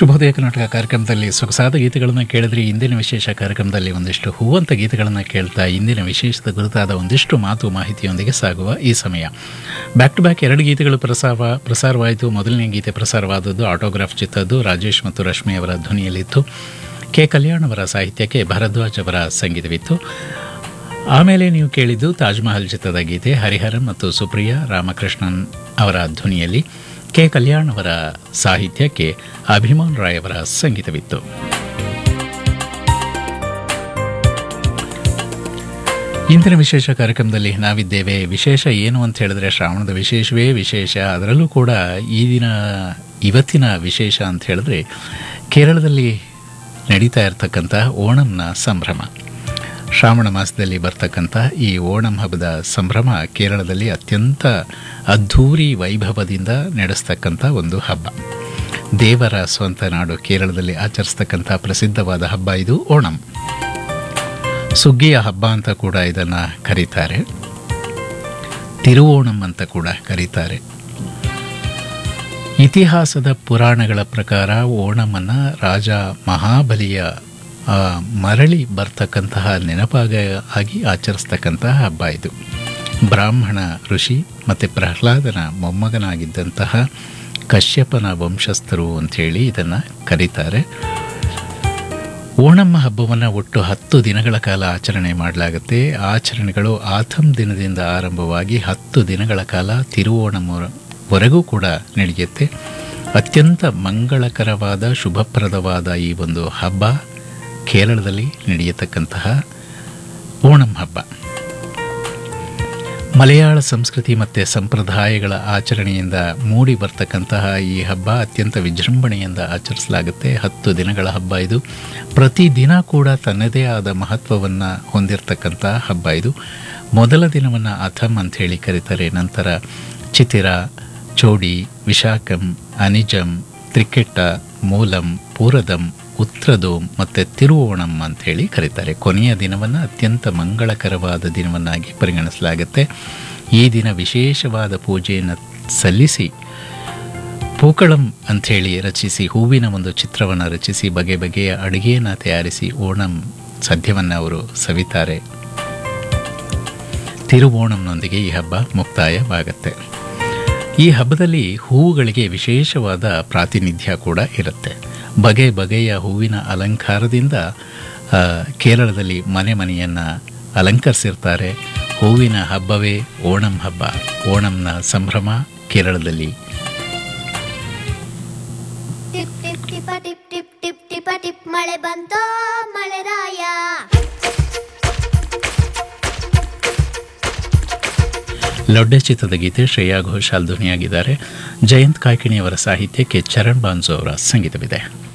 ಶುಭೋದಯ ಕರ್ನಾಟಕ ಕಾರ್ಯಕ್ರಮದಲ್ಲಿ ಸೊಗಸಾದ ಗೀತೆಗಳನ್ನು ಕೇಳಿದ್ರೆ ಇಂದಿನ ವಿಶೇಷ ಕಾರ್ಯಕ್ರಮದಲ್ಲಿ ಒಂದಿಷ್ಟು ಹೂವಂತ ಗೀತೆಗಳನ್ನು ಕೇಳ್ತಾ ಇಂದಿನ ವಿಶೇಷದ ಕುರಿತಾದ ಒಂದಿಷ್ಟು ಮಾತು ಮಾಹಿತಿಯೊಂದಿಗೆ ಸಾಗುವ ಈ ಸಮಯ ಬ್ಯಾಕ್ ಟು ಬ್ಯಾಕ್ ಎರಡು ಗೀತೆಗಳು ಪ್ರಸಾರ ಪ್ರಸಾರವಾಯಿತು ಮೊದಲನೇ ಗೀತೆ ಪ್ರಸಾರವಾದದ್ದು ಆಟೋಗ್ರಾಫ್ ಚಿತ್ರದ್ದು ರಾಜೇಶ್ ಮತ್ತು ರಶ್ಮಿ ಅವರ ಧ್ವನಿಯಲ್ಲಿತ್ತು ಕೆ ಕಲ್ಯಾಣ್ ಅವರ ಸಾಹಿತ್ಯಕ್ಕೆ ಭರದ್ವಾಜ್ ಅವರ ಸಂಗೀತವಿತ್ತು ಆಮೇಲೆ ನೀವು ಕೇಳಿದ್ದು ತಾಜ್ ಮಹಲ್ ಚಿತ್ರದ ಗೀತೆ ಹರಿಹರನ್ ಮತ್ತು ಸುಪ್ರಿಯಾ ರಾಮಕೃಷ್ಣನ್ ಅವರ ಧ್ವನಿಯಲ್ಲಿ ಕೆ ಕಲ್ಯಾಣ್ ಅವರ ಸಾಹಿತ್ಯಕ್ಕೆ ಅಭಿಮಾನ್ ರಾಯ್ ಅವರ ಸಂಗೀತವಿತ್ತು ಇಂದಿನ ವಿಶೇಷ ಕಾರ್ಯಕ್ರಮದಲ್ಲಿ ನಾವಿದ್ದೇವೆ ವಿಶೇಷ ಏನು ಅಂತ ಹೇಳಿದ್ರೆ ಶ್ರಾವಣದ ವಿಶೇಷವೇ ವಿಶೇಷ ಅದರಲ್ಲೂ ಕೂಡ ಈ ದಿನ ಇವತ್ತಿನ ವಿಶೇಷ ಅಂತ ಹೇಳಿದ್ರೆ ಕೇರಳದಲ್ಲಿ ನಡೀತಾ ಇರತಕ್ಕಂಥ ಓಣಂನ ಸಂಭ್ರಮ ಶ್ರಾವಣ ಮಾಸದಲ್ಲಿ ಬರ್ತಕ್ಕಂಥ ಈ ಓಣಂ ಹಬ್ಬದ ಸಂಭ್ರಮ ಕೇರಳದಲ್ಲಿ ಅತ್ಯಂತ ಅದ್ಧೂರಿ ವೈಭವದಿಂದ ನಡೆಸ್ತಕ್ಕಂಥ ಒಂದು ಹಬ್ಬ ದೇವರ ಸ್ವಂತ ನಾಡು ಕೇರಳದಲ್ಲಿ ಆಚರಿಸ್ತಕ್ಕಂಥ ಪ್ರಸಿದ್ಧವಾದ ಹಬ್ಬ ಇದು ಓಣಂ ಸುಗ್ಗಿಯ ಹಬ್ಬ ಅಂತ ಕೂಡ ಇದನ್ನು ಕರೀತಾರೆ ತಿರುವೋಣಂ ಅಂತ ಕೂಡ ಕರೀತಾರೆ ಇತಿಹಾಸದ ಪುರಾಣಗಳ ಪ್ರಕಾರ ಓಣಮನ್ನು ರಾಜ ಮಹಾಬಲಿಯ ಆ, ಮರಳಿ ಬರ್ತಕ್ಕಂತಹ ನೆನಪಾಗ ಆಗಿ ಆಚರಿಸ್ತಕ್ಕಂತಹ ಹಬ್ಬ ಇದು ಬ್ರಾಹ್ಮಣ ಋಷಿ ಮತ್ತು ಪ್ರಹ್ಲಾದನ ಮೊಮ್ಮಗನಾಗಿದ್ದಂತಹ ಕಶ್ಯಪನ ವಂಶಸ್ಥರು ಅಂಥೇಳಿ ಇದನ್ನು ಕರೀತಾರೆ ಓಣಮ್ಮ ಹಬ್ಬವನ್ನು ಒಟ್ಟು ಹತ್ತು ದಿನಗಳ ಕಾಲ ಆಚರಣೆ ಮಾಡಲಾಗುತ್ತೆ ಆಚರಣೆಗಳು ಆಥಂ ದಿನದಿಂದ ಆರಂಭವಾಗಿ ಹತ್ತು ದಿನಗಳ ಕಾಲ ತಿರುವೋಣಂವರೆಗೂ ಕೂಡ ನಡೆಯುತ್ತೆ ಅತ್ಯಂತ ಮಂಗಳಕರವಾದ ಶುಭಪ್ರದವಾದ ಈ ಒಂದು ಹಬ್ಬ ಕೇರಳದಲ್ಲಿ ನಡೆಯತಕ್ಕಂತಹ ಓಣಂ ಹಬ್ಬ ಮಲಯಾಳ ಸಂಸ್ಕೃತಿ ಮತ್ತು ಸಂಪ್ರದಾಯಗಳ ಆಚರಣೆಯಿಂದ ಮೂಡಿ ಬರ್ತಕ್ಕಂತಹ ಈ ಹಬ್ಬ ಅತ್ಯಂತ ವಿಜೃಂಭಣೆಯಿಂದ ಆಚರಿಸಲಾಗುತ್ತೆ ಹತ್ತು ದಿನಗಳ ಹಬ್ಬ ಇದು ಪ್ರತಿದಿನ ಕೂಡ ತನ್ನದೇ ಆದ ಮಹತ್ವವನ್ನು ಹೊಂದಿರತಕ್ಕಂಥ ಹಬ್ಬ ಇದು ಮೊದಲ ದಿನವನ್ನು ಅಥಮ್ ಅಂತ ಹೇಳಿ ಕರೀತಾರೆ ನಂತರ ಚಿತಿರ ಚೋಡಿ ವಿಶಾಖಂ ಅನಿಜಂ ತ್ರಿಕೆಟ್ಟ ಮೂಲಂ ಪೂರದಂ ಉತ್ರದೋಮ್ ಮತ್ತು ತಿರುವೋಣಂ ಅಂಥೇಳಿ ಕರೀತಾರೆ ಕೊನೆಯ ದಿನವನ್ನು ಅತ್ಯಂತ ಮಂಗಳಕರವಾದ ದಿನವನ್ನಾಗಿ ಪರಿಗಣಿಸಲಾಗುತ್ತೆ ಈ ದಿನ ವಿಶೇಷವಾದ ಪೂಜೆಯನ್ನು ಸಲ್ಲಿಸಿ ಪೂಕಳಂ ಅಂಥೇಳಿ ರಚಿಸಿ ಹೂವಿನ ಒಂದು ಚಿತ್ರವನ್ನು ರಚಿಸಿ ಬಗೆ ಬಗೆಯ ಅಡುಗೆಯನ್ನು ತಯಾರಿಸಿ ಓಣಂ ಸದ್ಯವನ್ನು ಅವರು ಸವಿತಾರೆ ತಿರುವೋಣಂನೊಂದಿಗೆ ಈ ಹಬ್ಬ ಮುಕ್ತಾಯವಾಗುತ್ತೆ ಈ ಹಬ್ಬದಲ್ಲಿ ಹೂವುಗಳಿಗೆ ವಿಶೇಷವಾದ ಪ್ರಾತಿನಿಧ್ಯ ಕೂಡ ಇರುತ್ತೆ ಬಗೆ ಬಗೆಯ ಹೂವಿನ ಅಲಂಕಾರದಿಂದ ಆ, ಕೇರಳದಲ್ಲಿ ಮನೆ ಮನೆಯನ್ನು ಅಲಂಕರಿಸಿರ್ತಾರೆ ಹೂವಿನ ಹಬ್ಬವೇ ಓಣಂ ಹಬ್ಬ ಓಣಂನ ಸಂಭ್ರಮ ಕೇರಳದಲ್ಲಿ ಟಿಪ್ ಟಿಪ್ ಟಿಪ ಟಿಪ್ ಟಿಪ್ ಟಿಪ್ ಟಿಪ ಟಿಪ್ ಮಳೆ ಬಂತೋ ಮಳೆ ರಾಯ ಲೊಡ್ಡೆ ಚಿತ್ರದ ಗೀತೆ ಶ್ರೇಯಾ ಘೋಷಾಲ್ ಧ್ವನಿಯಾಗಿದ್ದಾರೆ ಜಯಂತ್ ಕಾಯ್ಕಿಣಿಯವರ ಸಾಹಿತ್ಯಕ್ಕೆ ಚರಣ್ ಬಾನ್ಸೋ ಅವರ ಸಂಗೀತವಿದೆ